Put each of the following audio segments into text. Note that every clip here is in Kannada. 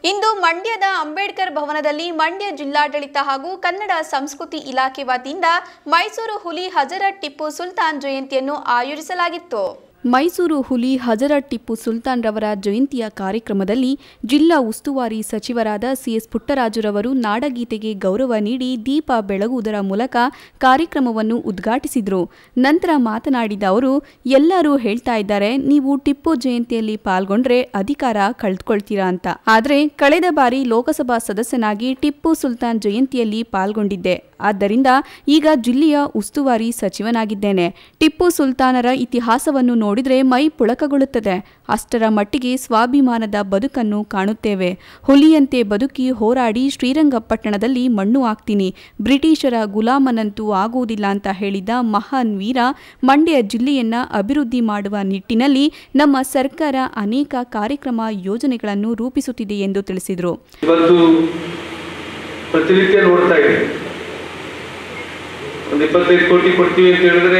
ಇಂದು ಮಂಡ್ಯದ ಅಂಬೇಡ್ಕರ್ ಭವನದಲ್ಲಿ ಮಂಡ್ಯ ಜಿಲ್ಲಾಡಳಿತ ಹಾಗೂ ಕನ್ನಡ ಸಂಸ್ಕೃತಿ ಇಲಾಖೆ ವತಿಯಿಂದ ಮೈಸೂರು ಹುಲಿ ಹಜರತ್ ಟಿಪ್ಪು ಸುಲ್ತಾನ್ ಜಯಂತಿಯನ್ನು ಆಯೋಜಿಸಲಾಗಿತ್ತು ಮೈಸೂರು ಹುಲಿ ಹಜರತ್ ಟಿಪ್ಪು ಸುಲ್ತಾನ್ ರವರ ಜಯಂತಿಯ ಕಾರ್ಯಕ್ರಮದಲ್ಲಿ ಜಿಲ್ಲಾ ಉಸ್ತುವಾರಿ ಸಚಿವರಾದ ಸಿಎಸ್ ಪುಟ್ಟರಾಜುರವರು ನಾಡಗೀತೆಗೆ ಗೌರವ ನೀಡಿ ದೀಪ ಬೆಳಗುವುದರ ಮೂಲಕ ಕಾರ್ಯಕ್ರಮವನ್ನು ಉದ್ಘಾಟಿಸಿದರು ನಂತರ ಮಾತನಾಡಿದ ಅವರು ಎಲ್ಲರೂ ಹೇಳ್ತಾ ಇದ್ದಾರೆ ನೀವು ಟಿಪ್ಪು ಜಯಂತಿಯಲ್ಲಿ ಪಾಲ್ಗೊಂಡ್ರೆ ಅಧಿಕಾರ ಕಳೆದುಕೊಳ್ತೀರಾ ಅಂತ ಆದರೆ ಕಳೆದ ಬಾರಿ ಲೋಕಸಭಾ ಸದಸ್ಯನಾಗಿ ಟಿಪ್ಪು ಸುಲ್ತಾನ್ ಜಯಂತಿಯಲ್ಲಿ ಪಾಲ್ಗೊಂಡಿದ್ದೆ ಆದ್ದರಿಂದ ಈಗ ಜಿಲ್ಲೆಯ ಉಸ್ತುವಾರಿ ಸಚಿವನಾಗಿದ್ದೇನೆ ಟಿಪ್ಪು ಸುಲ್ತಾನರ ಇತಿಹಾಸವನ್ನು ನೋಡಿದರೆ ಮೈ ಪುಳಕಗೊಳ್ಳುತ್ತದೆ ಅಷ್ಟರ ಮಟ್ಟಿಗೆ ಸ್ವಾಭಿಮಾನದ ಬದುಕನ್ನು ಕಾಣುತ್ತೇವೆ ಹುಲಿಯಂತೆ ಬದುಕಿ ಹೋರಾಡಿ ಶ್ರೀರಂಗಪಟ್ಟಣದಲ್ಲಿ ಮಣ್ಣು ಹಾಕ್ತೀನಿ ಬ್ರಿಟಿಷರ ಗುಲಾಮನಂತೂ ಆಗುವುದಿಲ್ಲ ಅಂತ ಹೇಳಿದ ಮಹಾನ್ ವೀರ ಮಂಡ್ಯ ಜಿಲ್ಲೆಯನ್ನ ಅಭಿವೃದ್ಧಿ ಮಾಡುವ ನಿಟ್ಟಿನಲ್ಲಿ ನಮ್ಮ ಸರ್ಕಾರ ಅನೇಕ ಕಾರ್ಯಕ್ರಮ ಯೋಜನೆಗಳನ್ನು ರೂಪಿಸುತ್ತಿದೆ ಎಂದು ತಿಳಿಸಿದರು ಇವತ್ತು ಪ್ರತಿನಿತ್ಯ ನೋಡ್ತಾ ಇದೆ ಒಂದು ಇಪ್ಪತ್ತೈದು ಕೋಟಿ ಕೊಡ್ತೀವಿ ಅಂತ ಹೇಳಿದ್ರೆ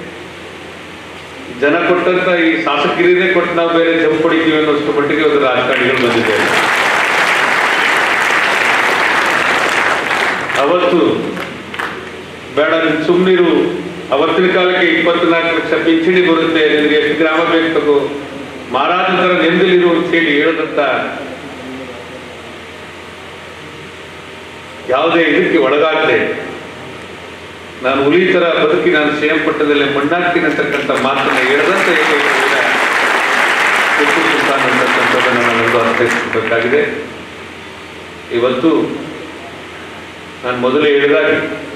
ಜನ ಕೊಟ್ಟಂತ ಈ ಶಾಸಕರಿನೇ ಕೊಟ್ಟು ನಾವು ಬೇರೆ ಜಂಪ್ ಹೊಡಿತೀವಿ ಅನ್ನೋಷ್ಟು ಮಟ್ಟಿಗೆ ಒಂದು ರಾಜಕಾರಣಿಗಳು ಬಂದಿದ್ದಾರೆ ಅವತ್ತು ಬೇಡ ನೀನು ಸುಮ್ಮನಿರು ಅವತ್ತಿನ ಕಾಲಕ್ಕೆ ಇಪ್ಪತ್ನಾಲ್ಕು ಲಕ್ಷ ಪಿಂಚಣಿ ಬರುತ್ತೆ ನಿನಗೆ ಎಷ್ಟು ಗ್ರಾಮ ಬೇಕು ತಗೋ ಮಾರಾಟ ತರ ನೆಮ್ಮದಿಲಿರು ಅಂತ ಹೇಳಿ ಹೇಳದಂತ ಯಾವುದೇ ಇದಕ್ಕೆ ಒಳಗಾಗದೆ ನಾನು ಹುಲಿ ತರ ಬದುಕಿ ನಾನು ಸಿಎಂ ಪಟ್ಟದಲ್ಲಿ ಮಣ್ಣಾಗ್ತೀನಿ ಅಂತಕ್ಕಂಥ ಮಾತನ್ನ ಹೇಳದಂತ ಏಕೈಕ ವೀರ ಟಿಪ್ಪು ಸುಲ್ತಾನ್ ಅಂತಕ್ಕಂಥದ್ದನ್ನು ನಾನೆಂದು ಅರ್ಥೈಸಬೇಕಾಗಿದೆ ಇವತ್ತು ನಾನು ಮೊದಲೇ ಹೇಳಿದಾಗ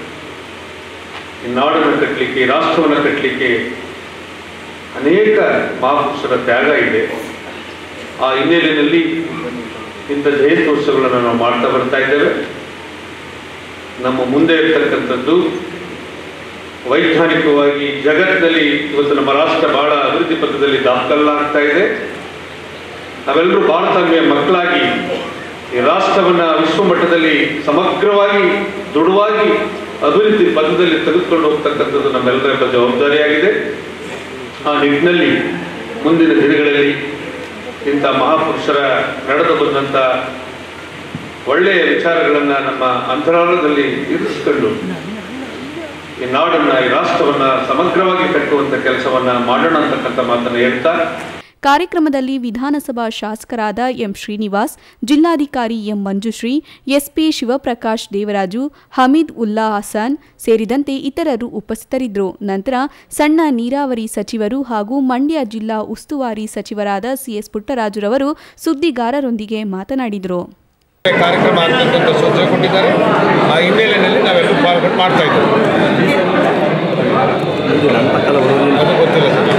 ಈ ನಾಡನ್ನು ಕಟ್ಟಲಿಕ್ಕೆ ಈ ರಾಷ್ಟ್ರವನ್ನು ಕಟ್ಟಲಿಕ್ಕೆ ಅನೇಕ ಮಹಾಪುರುಷರ ತ್ಯಾಗ ಇದೆ ಆ ಹಿನ್ನೆಲೆಯಲ್ಲಿ ಇಂಥ ಜಯಂತ್ಯೋತ್ಸವಗಳನ್ನು ನಾವು ಮಾಡ್ತಾ ಬರ್ತಾ ಇದ್ದೇವೆ ನಮ್ಮ ಮುಂದೆ ಇರ್ತಕ್ಕಂಥದ್ದು ವೈಜ್ಞಾನಿಕವಾಗಿ ಜಗತ್ತಿನಲ್ಲಿ ಇವತ್ತು ನಮ್ಮ ರಾಷ್ಟ್ರ ಬಹಳ ಅಭಿವೃದ್ಧಿ ಪಥದಲ್ಲಿ ದಾಖಲಾಗ್ತಾ ಇದೆ ನಾವೆಲ್ಲರೂ ಭಾರತಾಂಬೆಯ ಮಕ್ಕಳಾಗಿ ಈ ರಾಷ್ಟ್ರವನ್ನ ವಿಶ್ವ ಮಟ್ಟದಲ್ಲಿ ಸಮಗ್ರವಾಗಿ ದೃಢವಾಗಿ ಅಭಿವೃದ್ಧಿ ಪಥದಲ್ಲಿ ತೆಗೆದುಕೊಂಡು ಹೋಗ್ತಕ್ಕಂಥದ್ದು ನಮ್ಮೆಲ್ಲರ ಜವಾಬ್ದಾರಿಯಾಗಿದೆ ಆ ನಿಟ್ಟಿನಲ್ಲಿ ಮುಂದಿನ ದಿನಗಳಲ್ಲಿ ಇಂಥ ಮಹಾಪುರುಷರ ನಡೆದು ಬಂದಂಥ ಒಳ್ಳೆಯ ವಿಚಾರಗಳನ್ನ ನಮ್ಮ ಅಂತರಾಳದಲ್ಲಿ ಇರಿಸಿಕೊಂಡು ಈ ನಾಡನ್ನ ಈ ರಾಷ್ಟ್ರವನ್ನ ಸಮಗ್ರವಾಗಿ ಕಟ್ಟುವಂತ ಕೆಲಸವನ್ನ ಮಾಡೋಣ ಅಂತಕ್ಕಂಥ ಮಾತನ್ನ ಹೇಳ್ತಾ ಕಾರ್ಯಕ್ರಮದಲ್ಲಿ ವಿಧಾನಸಭಾ ಶಾಸಕರಾದ ಎಂ ಶ್ರೀನಿವಾಸ್ ಜಿಲ್ಲಾಧಿಕಾರಿ ಎಂ ಮಂಜುಶ್ರೀ ಎಸ್ಪಿ ಶಿವಪ್ರಕಾಶ್ ದೇವರಾಜು ಹಮೀದ್ ಉಲ್ಲಾ ಹಸನ್ ಸೇರಿದಂತೆ ಇತರರು ಉಪಸ್ಥಿತರಿದ್ದರು ನಂತರ ಸಣ್ಣ ನೀರಾವರಿ ಸಚಿವರು ಹಾಗೂ ಮಂಡ್ಯ ಜಿಲ್ಲಾ ಉಸ್ತುವಾರಿ ಸಚಿವರಾದ ಸಿಎಸ್ ಪುಟ್ಟರಾಜುರವರು ಸುದ್ದಿಗಾರರೊಂದಿಗೆ ಮಾತನಾಡಿದರು ಕಾರ್ಯಕ್ರಮ ಆಗ್ತಕ್ಕಂಥ ಸೂಚನೆ ಕೊಟ್ಟಿದ್ದಾರೆ ಆ ಹಿನ್ನೆಲೆಯಲ್ಲಿ ನಾವೆಲ್ಲರೂ ಪಾಲ್ಗೊಂಡು ಮಾಡ್ತಾ ಇದ್ದೀವಿ ಅದು ಗೊತ್ತಿಲ್ಲ ಸರ್